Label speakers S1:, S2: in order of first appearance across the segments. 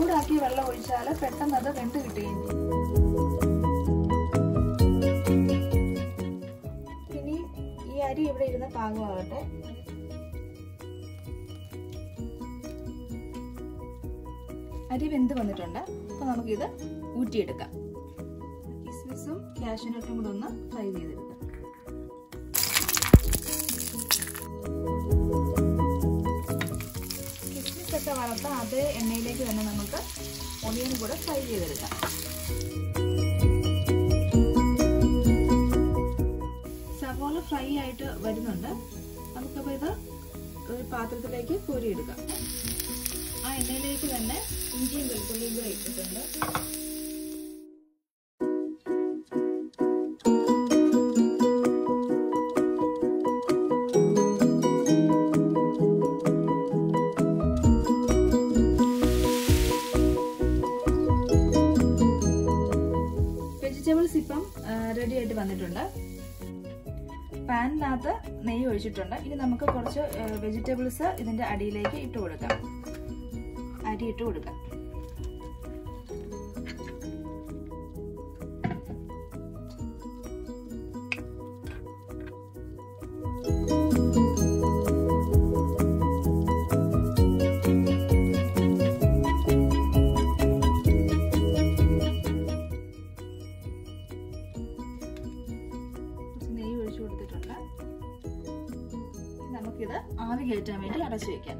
S1: ചൂടാക്കിയ വെള്ളം ഒഴിച്ചാൽ പെട്ടെന്ന് അത് വെന്ത് കിട്ടുകയും ചെയ്യും ഇനി ഈ അരി ഇവിടെ ഇരുന്ന പാകമാകട്ടെ അരി വെന്ത് വന്നിട്ടുണ്ട് അപ്പൊ നമുക്കിത് ഊറ്റിയെടുക്കാം കിസ്മിസും കാഷ്യൂനട്ടും കൂടെ ഒന്ന് ഫ്രൈ ചെയ്തെടുക്കാം കിസ്മിസ് ഒക്കെ വറുത്ത അതേ എണ്ണയിലേക്ക് തന്നെ നമുക്ക് ഒണിയനും കൂടെ ഫ്രൈ ചെയ്തെടുക്കാം സവോള ഫ്രൈ ആയിട്ട് വരുന്നുണ്ട് നമുക്കപ്പോൾ ഇത് ഒരു പാത്രത്തിലേക്ക് കോരിയെടുക്കാം ആ എണ്ണയിലേക്ക് തന്നെ ഇഞ്ചിയും വെളുത്തുള്ളിയും കൂടെ ഇട്ടിട്ടുണ്ട് വെജിറ്റബിൾസ് ഇപ്പം റെഡി ആയിട്ട് വന്നിട്ടുണ്ട് പാനിനകത്ത് നെയ്യ് ഒഴിച്ചിട്ടുണ്ട് ഇനി നമുക്ക് കുറച്ച് വെജിറ്റബിൾസ് ഇതിന്റെ അടിയിലേക്ക് ഇട്ട് കൊടുക്കാം അരി ഇട്ട് കൊടുക്കാം കുറച്ച് നെയ്യ് ഒഴിച്ചു കൊടുത്തിട്ടുണ്ട് ഇനി നമുക്കിത് ആവി കയറ്റാൻ വേണ്ടി അടച്ചു വെക്കാം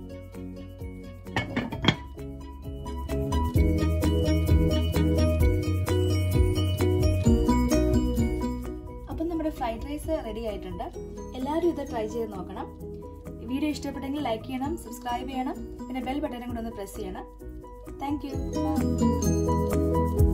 S1: അപ്പം നമ്മുടെ ഫ്രൈഡ് റൈസ് റെഡി ആയിട്ടുണ്ട് എല്ലാവരും ഇത് ട്രൈ ചെയ്ത് നോക്കണം വീഡിയോ ഇഷ്ടപ്പെട്ടെങ്കിൽ ലൈക്ക് ചെയ്യണം സബ്സ്ക്രൈബ് ചെയ്യണം പിന്നെ ബെൽ ബട്ടനും കൂടെ ഒന്ന് പ്രസ് ചെയ്യണം താങ്ക് യു